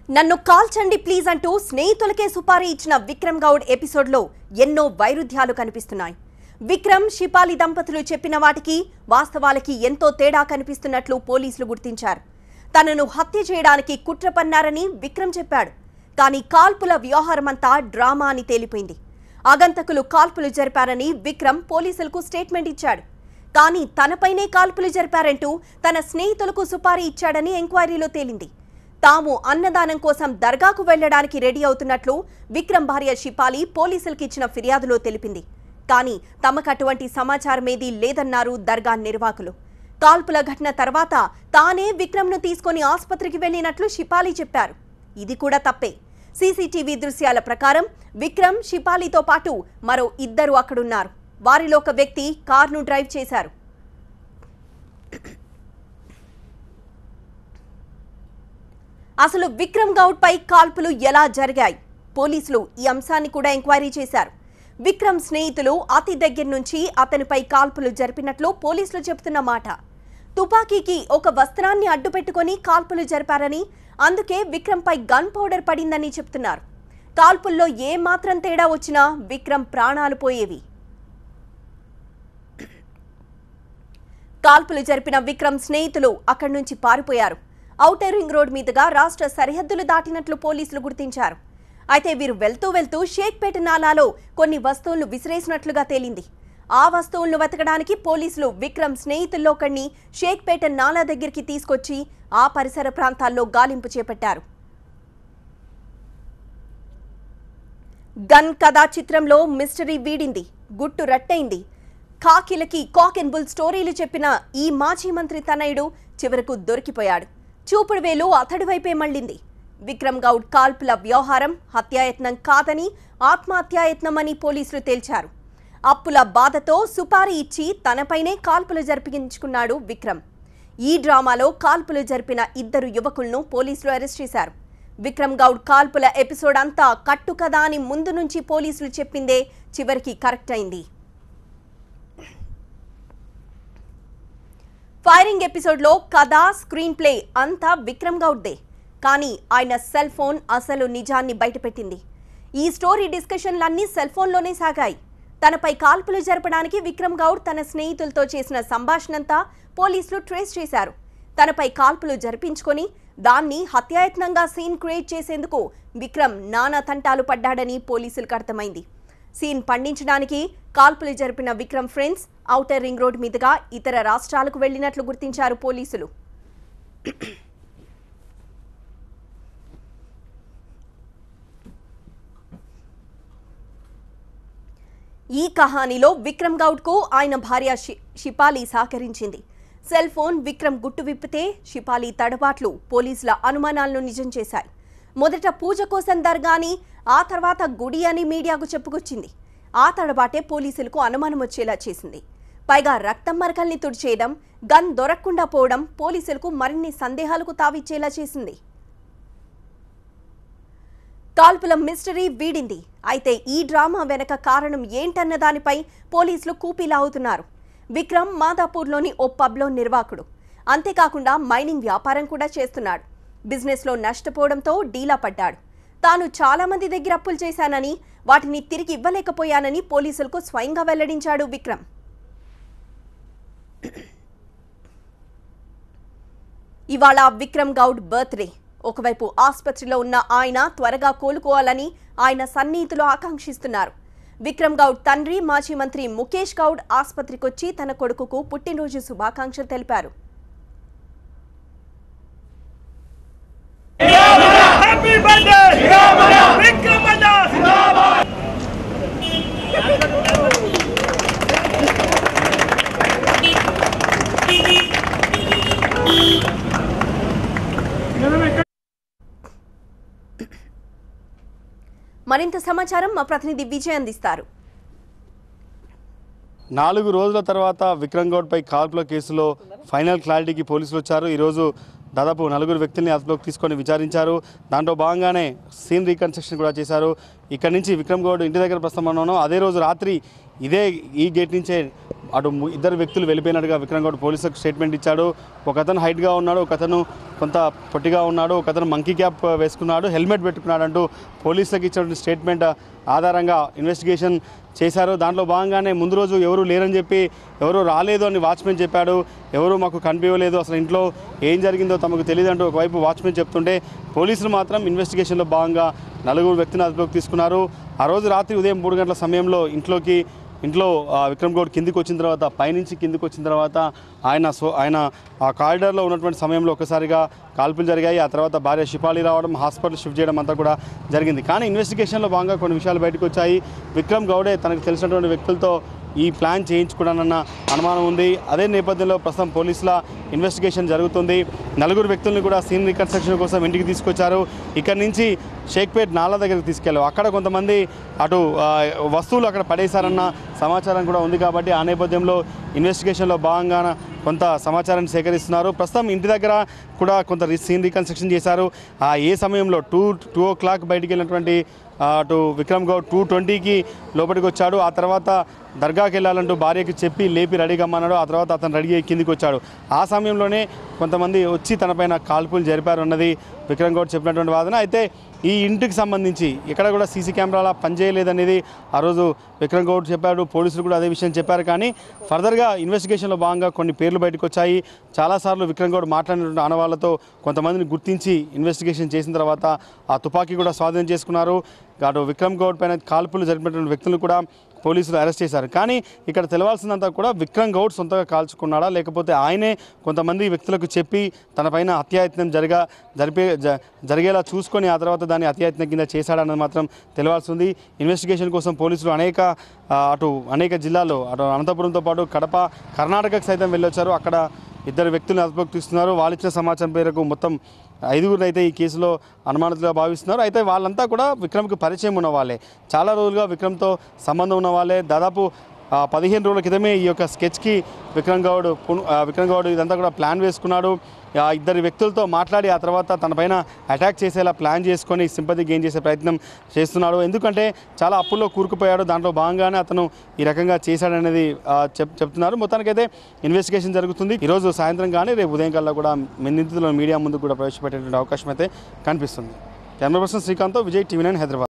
నన్ను కాల్చండి ప్లీజ్ అంటూ స్నేహితులకే సుపారీ ఇచ్చిన విక్రమ్ గౌడ్ ఎపిసోడ్లో ఎన్నో వైరుధ్యాలు కనిపిస్తున్నాయి విక్రమ్ షిపాలి దంపతులు చెప్పిన వాటికి వాస్తవాలకి ఎంతో తేడా కనిపిస్తున్నట్లు పోలీసులు గుర్తించారు తనను హత్య చేయడానికి కుట్ర పన్నారని విక్రమ్ చెప్పాడు కానీ కాల్పుల వ్యవహారమంతా డ్రామా అని తేలిపోయింది ఆగంతకులు కాల్పులు జరిపారని విక్రమ్ పోలీసులకు స్టేట్మెంట్ ఇచ్చాడు కానీ తనపైనే కాల్పులు జరిపారంటూ తన స్నేహితులకు సుపారీ ఇచ్చాడని ఎంక్వైరీలో తేలింది తాము అన్నదానం కోసం దర్గాకు వెళ్లడానికి రెడీ అవుతున్నట్లు విక్రమ్ భార్య షిపాలి పోలీసులకు ఇచ్చిన ఫిర్యాదులో తెలిపింది కానీ తమకు అటువంటి సమాచారమేదీ లేదన్నారు దర్గా నిర్వాహకులు కాల్పుల ఘటన తర్వాత తానే విక్రమ్ను తీసుకొని ఆసుపత్రికి వెళ్లినట్లు షిపాలి చెప్పారు ఇది కూడా తప్పే సీసీటీవీ దృశ్యాల ప్రకారం విక్రమ్ షిపాలితో పాటు మరో ఇద్దరు అక్కడున్నారు వారిలో ఒక వ్యక్తి కార్ను డ్రైవ్ చేశారు అసలు విక్రమ్ గౌడ్ పై కాల్పులు ఎలా జరిగాయి పోలీసులు ఈ అంశాన్ని కూడా ఎంక్వైరీ చేశారు విక్రమ్ స్నేహితులు అతి దగ్గర నుంచి అతనిపై కాల్పులు జరిపినట్లు పోలీసులు చెబుతున్న మాట తుపాకీకి ఒక వస్త్రాన్ని అడ్డుపెట్టుకొని కాల్పులు జరిపారని అందుకే విక్రమ్ పై గన్ పౌడర్ పడిందని చెప్తున్నారు కాల్పుల్లో ఏ మాత్రం తేడా వచ్చినా విక్రమ్ ప్రాణాలు పోయేవి కాల్పులు జరిపిన విక్రమ్ స్నేహితులు అక్కడి నుంచి పారిపోయారు ఔటర్ రింగ్ రోడ్ మీదుగా రాష్ట్ర సరిహద్దులు దాటినట్లు పోలీసులు గుర్తించారు అయితే వీరు వెళ్తూ వెళ్తూ షేక్పేట నాలాలో కొన్ని వస్తువులను విసిరేసినట్లుగా తేలింది ఆ వస్తువులను వెతకడానికి పోలీసులు విక్రమ్ స్నేహితుల్లో ఒకడిని షేక్పేట నాలా దగ్గరికి తీసుకొచ్చి ఆ పరిసర ప్రాంతాల్లో గాలింపు చేపట్టారు గన్ కథా చిత్రంలో మిస్టరీ వీడింది గుట్టు రట్టయింది కాకిలకి కాక్ అండ్ బుల్ స్టోరీలు చెప్పిన ఈ మాజీ మంత్రి తనయుడు చివరకు దొరికిపోయాడు చూపుడు వేలు అతడి వైపే మళ్ళింది విక్రమ్ గౌడ్ కాల్పుల వ్యవహారం హత్యాయత్నం కాదని ఆత్మహత్యాయత్నమని పోలీసులు తేల్చారు అప్పుల బాధతో సుపారీ ఇచ్చి తనపైనే కాల్పులు జరిపించుకున్నాడు విక్రమ్ ఈ డ్రామాలో కాల్పులు జరిపిన ఇద్దరు యువకులను పోలీసులు అరెస్ట్ చేశారు విక్రమ్ గౌడ్ కాల్పుల ఎపిసోడ్ అంతా కట్టు కదా అని ముందు నుంచి పోలీసులు చెప్పిందే చివరికి కరెక్ట్ అయింది ఫైరింగ్ ఎపిసోడ్లో కథ స్క్రీన్ ప్లే అంతా విక్రమ్ గౌడ్దే కానీ ఆయన సెల్ ఫోన్ అసలు నిజాన్ని బయటపెట్టింది ఈ స్టోరీ డిస్కషన్లన్నీ సెల్ ఫోన్లోనే సాగాయి తనపై కాల్పులు జరపడానికి విక్రమ్ గౌడ్ తన స్నేహితులతో చేసిన సంభాషణంతా పోలీసులు ట్రేస్ చేశారు తనపై కాల్పులు జరిపించుకొని దాన్ని హత్యాయత్నంగా సీన్ క్రియేట్ చేసేందుకు విక్రమ్ నానా తంటాలు పడ్డాడని పోలీసులకు అర్థమైంది సీన్ పండించడానికి కాల్పులు జరిపిన Vikram friends outer ring road మీదుగా ఇతర రాష్ట్రాలకు వెళ్లినట్లు గుర్తించారు పోలీసులు ఈ కహానీలో విక్రమ్ గౌడ్కు ఆయన భార్య షి- షిపాలి సహకరించింది సెల్ ఫోన్ విక్రమ్ గుట్టు విప్పితే షిపాలి తడబాట్లు పోలీసుల అనుమానాలను నిజం చేశాయి మొదట పూజ కోసం దర్గాని ఆ తర్వాత గుడి అని మీడియాకు చెప్పుకొచ్చింది ఆ తడబాటే పోలీసులకు అనుమానం వచ్చేలా చేసింది పైగా రక్తం మరకల్ని తుడిచేయడం గన్ దొరకకుండా పోవడం పోలీసులకు మరిన్ని సందేహాలకు తావిచ్చేలా చేసింది కాల్పుల మిస్టరీ వీడింది అయితే ఈ డ్రామా వెనక కారణం ఏంటన్న దానిపై పోలీసులు కూపీలాగుతున్నారు విక్రమ్ మాదాపూర్లోని ఓ పబ్లో నిర్వాహకుడు అంతేకాకుండా మైనింగ్ వ్యాపారం కూడా చేస్తున్నాడు బిజినెస్లో నష్టపోవడంతో డీలా పడ్డాడు తాను చాలా మంది దగ్గర అప్పులు చేశానని వాటిని తిరిగి ఇవ్వలేకపోయానని పోలీసులకు స్వయంగా వెల్లడించాడు విక్రమ్ ఇవాళ విక్రమ్ గౌడ్ బర్త్డే ఒకవైపు ఆసుపత్రిలో ఉన్న ఆయన త్వరగా కోలుకోవాలని ఆయన సన్నిహితులు ఆకాంక్షిస్తున్నారు విక్రమ్ గౌడ్ తండ్రి మాజీ మంత్రి ముఖేష్ గౌడ్ ఆసుపత్రికొచ్చి తన కొడుకుకు పుట్టినరోజు శుభాకాంక్షలు తెలిపారు హ్యాపీ బర్త్డే విక్రమన్న మరింత సమాచారం మా ప్రతినిధి విజయ్ అందిస్తారు నాలుగు రోజుల తర్వాత విక్రమ్ గౌడ్పై కాల్పుల కేసులో ఫైనల్ క్లారిటీకి పోలీసులు వచ్చారు ఈరోజు దాదాపు నలుగురు వ్యక్తుల్ని అదుపులోకి తీసుకొని విచారించారు దాంట్లో భాగంగానే సీన్ రీకన్స్ట్రక్షన్ కూడా చేశారు ఇక్కడ నుంచి విక్రమ్ గౌడ్ ఇంటి దగ్గర ప్రస్తుతం మనం ఉన్నాం అదే రోజు రాత్రి ఇదే ఈ గేట్ నుంచే అటు ము- ఇద్దరు వ్యక్తులు వెళ్ళిపోయినట్టుగా విక్రమ్ గౌడ్ పోలీసులకు స్టేట్మెంట్ ఇచ్చాడు ఒక అతను హైట్గా ఉన్నాడు ఒక అతను కొంత పొట్టిగా ఉన్నాడు ఒక అతను మంకీ క్యాప్ వేసుకున్నాడు హెల్మెట్ పెట్టుకున్నాడు అంటూ పోలీసులకు ఇచ్చినటువంటి స్టేట్మెంట్ ఆధారంగా ఇన్వెస్టిగేషన్ చేశారు దాంట్లో భాగంగానే ముందు రోజు ఎవరు లేరని చెప్పి ఎవరు రాలేదు అని వాచ్మెన్ చెప్పాడు ఎవరు మాకు కనిపించలేదు అసలు ఇంట్లో ఏం జరిగిందో తమకు తెలియదు అంటూ ఒకవైపు వాచ్మెన్ చెప్తుంటే పోలీసులు మాత్రం ఇన్వెస్టిగేషన్లో భాగంగా నలుగురు వ్యక్తిని అదుపులోకి తీసుకున్నారు ఆ రోజు రాత్రి ఉదయం మూడు గంటల సమయంలో ఇంట్లోకి ఇంట్లో ఆ, విక్రమ్ గౌడ్ కిందికి వచ్చిన తర్వాత పైనుంచి కిందికి వచ్చిన తర్వాత ఆయన సో ఆయన ఆ కారిడార్లో ఉన్నటువంటి సమయంలో ఒకసారిగా కాల్పులు జరిగాయి ఆ తర్వాత భార్య షిపాలి రావడం హాస్పిటల్ షిఫ్ట్ చేయడం అంతా కూడా జరిగింది కానీ ఇన్వెస్టిగేషన్లో భాగంగా కొన్ని విషయాలు బయటకు వచ్చాయి విక్రమ్ గౌడే తనకు తెలిసినటువంటి వ్యక్తులతో ఈ ప్లాన్ చేయించుకోవడానన్న అనుమానం ఉంది అదే నేపథ్యంలో ప్రస్తుతం పోలీసుల ఇన్వెస్టిగేషన్ జరుగుతుంది నలుగురు వ్యక్తుల్ని కూడా సీన్ రికన్స్ట్రక్షన్ కోసం ఇంటికి తీసుకొచ్చారు ఇక్కడి నుంచి షేక్పేట్ నాలా దగ్గరికి తీసుకెళ్ళారు అక్కడ కొంతమంది అటు ఆ, వస్తువులు అక్కడ పడేశారన్న సమాచారం కూడా ఉంది కాబట్టి ఆ నేపథ్యంలో ఇన్వెస్టిగేషన్లో భాగంగా కొంత సమాచారాన్ని సేకరిస్తున్నారు ప్రస్తుతం ఇంటి దగ్గర కూడా కొంత రి- సీన్ రికన్స్ట్రక్షన్ చేశారు ఆ ఏ సమయంలో టూ టూ ఓ క్లాక్ బయటికి వెళ్ళినటువంటి ఆ, అటు విక్రమ్ గౌడ్ టూ ట్వంటీకి లోపలికి వచ్చాడు ఆ తర్వాత దర్గాకి వెళ్ళాలంటూ భార్యకి చెప్పి లేపి రెడీగా అన్నాడు ఆ తర్వాత అతను రెడీ అయ్యి కిందికి వచ్చాడు ఆ సమయంలోనే కొంతమంది వచ్చి తనపైన కాల్పులు జరిపారు అన్నది విక్రమ్ గౌడ్ చెప్పినటువంటి వాదన అయితే ఈ ఇంటికి సంబంధించి ఎక్కడ కూడా సీసీ కెమెరాల పనిచేయలేదనేది ఆ రోజు విక్రమ్ గౌడ్ చెప్పాడు పోలీసులు కూడా అదే విషయం చెప్పారు కానీ ఫర్దర్గా ఇన్వెస్టిగేషన్లో భాగంగా కొన్ని పేర్లు బయటకు వచ్చాయి చాలాసార్లు విక్రమ్ గౌడ్ మాట్లాడినటువంటి ఆనవాళ్లతో కొంతమందిని గుర్తించి ఇన్వెస్టిగేషన్ చేసిన తర్వాత ఆ తుపాకీ కూడా స్వాధీనం చేసుకున్నారు అటు విక్రమ్ గౌడ్ పైన కాల్పులు జరిపినటువంటి వ్యక్తులను కూడా పోలీసులు అరెస్ట్ చేశారు కానీ ఇక్కడ తెలవాల్సిందంతా కూడా విక్రమ్ గౌడ్ సొంతగా కాల్చుకున్నాడా లేకపోతే ఆయనే కొంతమంది వ్యక్తులకు చెప్పి తన పైన హత్యాయత్నం జరగా జరిపే జ- జరిగేలా చూసుకొని ఆ తర్వాత దాన్ని హత్యాయత్నం కింద చేశాడన్నది మాత్రం తెలవాల్సి ఉంది ఇన్వెస్టిగేషన్ కోసం పోలీసులు అనేక ఆ, అటు అనేక జిల్లాల్లో అటు అనంతపురంతో పాటు కడప కర్ణాటకకు సైతం వెళ్ళొచ్చారు అక్కడ ఇద్దరు వ్యక్తులను అదుపులోకి తీస్తున్నారు వాళ్ళు ఇచ్చిన సమాచారం మేరకు మొత్తం ఐదుగురు అయితే ఈ కేసులో అనుమానితులుగా భావిస్తున్నారు అయితే వాళ్ళంతా కూడా విక్రమ్కి పరిచయం ఉన్న వాళ్ళే చాలా రోజులుగా విక్రమ్తో సంబంధం ఉన్న వాళ్ళే దాదాపు ఆ, పదిహేను రోజుల క్రితమే ఈ యొక్క స్కెచ్కి విక్రమ్ గౌడ్ పున్- ఆ, విక్రమ్ గౌడ్ ఇదంతా కూడా ప్లాన్ వేసుకున్నాడు ఆ ఇద్దరు వ్యక్తులతో మాట్లాడి ఆ తర్వాత తన పైన అటాక్ చేసేలా ప్లాన్ చేసుకొని సింపతి గెయిన్ చేసే ప్రయత్నం చేస్తున్నాడు ఎందుకంటే చాలా అప్పుల్లో కూరుకుపోయాడు దాంట్లో భాగంగానే అతను ఈ రకంగా చేశాడనేది ఆ, చెప్ చెప్తున్నారు మొత్తానికైతే ఇన్వెస్టిగేషన్ జరుగుతుంది ఈరోజు సాయంత్రం కానీ రేపు ఉదయం కల్లా కూడా నిందితులను మీడియా ముందు కూడా ప్రవేశపెట్టేటువంటి అవకాశం అయితే కనిపిస్తుంది camera person Srikanth Vijay TV nine Hyderabad